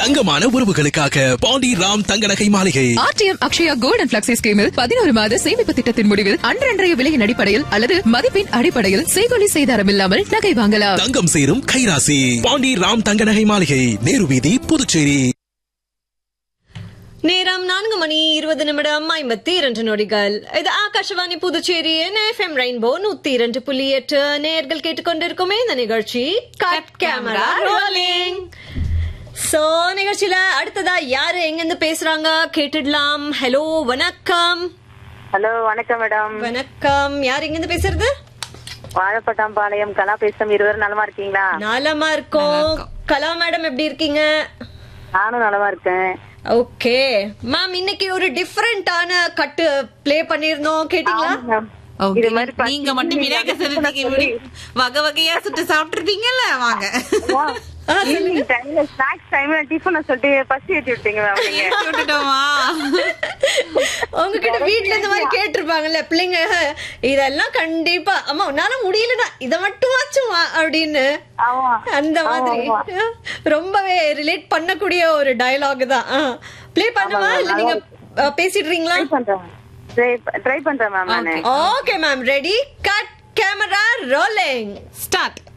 தங்கமான உறவுகளுக்காக பாண்டி ராம் தங்க நகை மாளிகை RTM Akshaya gold and flexi ஸ்கீமில் பதினோரு மாத சேமிப்பு திட்டத்தின் முடிவில் அன்றன்றைய விலையின் அடிப்படையில் அல்லது மதிப்பின் அடிப்படையில் செய்கொலி செய்தாரம் இல்லாமல் நகை வாங்கலாம் தங்கம் சேரும் கைராசி பாண்டி ராம் தங்க நகை மாளிகை நேரு வீதி புதுச்சேரி நேரம் நான்கு மணி இருபது நிமிடம் ஐம்பத்தி இரண்டு நொடிகள் இது ஆகாஷவாணி புதுச்சேரி எஃப்எம் ரெயின்போ நூத்தி இரண்டு புள்ளி எட்டு நேர்கள் கேட்டுக்கொண்டிருக்குமே இந்த நிகழ்ச்சி கட் கேமரா ரோலிங் சோ நிகழ்ச்சியில அடுத்ததா யாரு எங்க இருந்து பேசுறாங்க கேட்டுடலாம் ஹலோ வணக்கம் ஹலோ வணக்கம் மேடம் வணக்கம் யார் எங்க இருந்து பேசுறது வாழப்பட்டாம்பாளையம் கலா பேசும் இருவரும் நலமா இருக்கீங்களா நலமா இருக்கோம் கலா மேடம் எப்படி இருக்கீங்க நானும் நலமா இருக்கேன் ஓகே மேம் இன்னைக்கு ஒரு டிஃபரெண்டான கட்டு ப்ளே பண்ணிருந்தோம் கேட்டீங்களா மேம், Okay. இது மாதிரி பத்து நீங்க மட்டும் மணிக்கு விநாயகர் நான் சதுர்த்திக்கு சொல்லி, இப்படி வகை வகையா சுட்டு சாப்பிட்டுருப்பீங்கல்ல வாங்க வா, evening timeல snacks timeல tiffin அ சொல்லிட்டு பசி ஏத்தி விட்டீங்க மேம் நீங்க. ஏத்தி விட்டுட்டோமா உங்ககிட்ட வீட்ல இந்த மாதிரி கேட்டிருப்பாங்கல்ல பிள்ளைங்க இதெல்லாம் கண்டிப்பா அம்மா உன்னால முடியலடா இத மட்டுமாச்சும் வா அப்படின்னு ஆமா. அந்த மாதிரி ஆமா. ரொம்பவே ரிலேட் பண்ணக்கூடிய ஒரு டயலாக் தான் ப்ளே பண்ணுவா ஆமா, இல்ல நீங்க அஹ், பேசிடுறீங்களா Try பண்றேன் Try- try பண்றேன் மேம் நானு okay ma'am ready cut camera rolling start